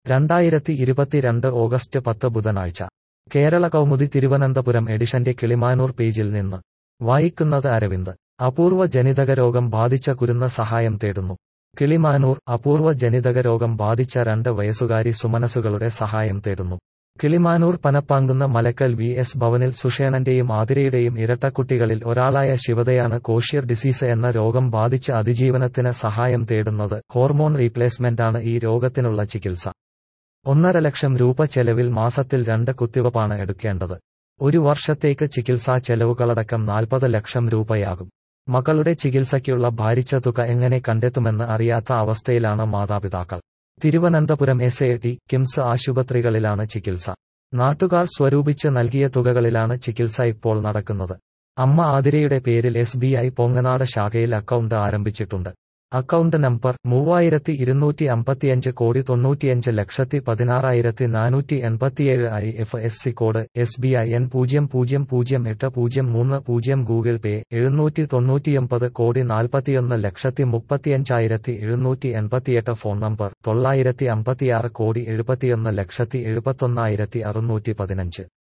രണ്ടായിരത്തി ഇരുപത്തിരണ്ട് ഓഗസ്റ്റ് പത്ത് ബുധനാഴ്ച കേരള കൗമുദി തിരുവനന്തപുരം എഡിഷന്റെ കിളിമാനൂർ പേജിൽ നിന്ന് വായിക്കുന്നത് അരവിന്ദ് അപൂർവ ജനിതക രോഗം ബാധിച്ച കുരുന്ന് സഹായം തേടുന്നു കിളിമാനൂർ അപൂർവ ജനിതക രോഗം ബാധിച്ച രണ്ട് വയസ്സുകാരി സുമനസുകളുടെ സഹായം തേടുന്നു കിളിമാനൂർ പനപ്പാങ്കുന്ന മലക്കൽ വി എസ് ഭവനിൽ സുഷേണന്റെയും ആതിരയുടെയും ഇരട്ടക്കുട്ടികളിൽ ഒരാളായ ശിവതയാണ് കോഷ്യർ ഡിസീസ് എന്ന രോഗം ബാധിച്ച് അതിജീവനത്തിന് സഹായം തേടുന്നത് ഹോർമോൺ റീപ്ലേസ്മെന്റാണ് ഈ രോഗത്തിനുള്ള ചികിത്സ ഒന്നര ലക്ഷം രൂപ ചെലവിൽ മാസത്തിൽ രണ്ട് കുത്തിവപ്പാണ് എടുക്കേണ്ടത് ഒരു വർഷത്തേക്ക് ചികിത്സാ ചെലവുകളടക്കം നാൽപ്പത് ലക്ഷം രൂപയാകും മകളുടെ ചികിത്സയ്ക്കുള്ള ഭാരിച്ച തുക എങ്ങനെ കണ്ടെത്തുമെന്ന് അറിയാത്ത അവസ്ഥയിലാണ് മാതാപിതാക്കൾ Thiruvananthapuram S A T KIMS ആശുപത്രികളിലാണ് ചികിത്സ നാട്ടുകാർ സ്വരൂപിച്ച് നൽകിയ തുകകളിലാണ് ചികിത്സ ഇപ്പോൾ നടക്കുന്നത് അമ്മ ആതിരയുടെ പേരിൽ എസ് ബി ഐ പൊങ്ങനാട് ശാഖയിൽ അക്കൗണ്ട് ആരംഭിച്ചിട്ടുണ്ട് അക്കൗണ്ട് നമ്പർ മൂവായിരത്തി ഇരുന്നൂറ്റി അമ്പത്തിയഞ്ച് കോടി തൊണ്ണൂറ്റിയഞ്ച് ലക്ഷത്തി പതിനാറായിരത്തി നാനൂറ്റി എൺപത്തിയേഴ് I F S C code S B I N പൂജ്യം പൂജ്യം പൂജ്യം എട്ട് പൂജ്യം മൂന്ന് പൂജ്യം ഗൂഗിൾ പേ എഴുന്നൂറ്റി തൊണ്ണൂറ്റിയൊമ്പത് കോടി നാൽപ്പത്തിയൊന്ന് ലക്ഷത്തി മുപ്പത്തിയഞ്ചായിരത്തി എഴുന്നൂറ്റി എൺപത്തിയെട്ട് ഫോൺ നമ്പർ തൊള്ളായിരത്തി അമ്പത്തിയാറ് കോടി എഴുപത്തിയൊന്ന് ലക്ഷത്തി എഴുപത്തൊന്നായിരത്തി അറുന്നൂറ്റി പതിനഞ്ച്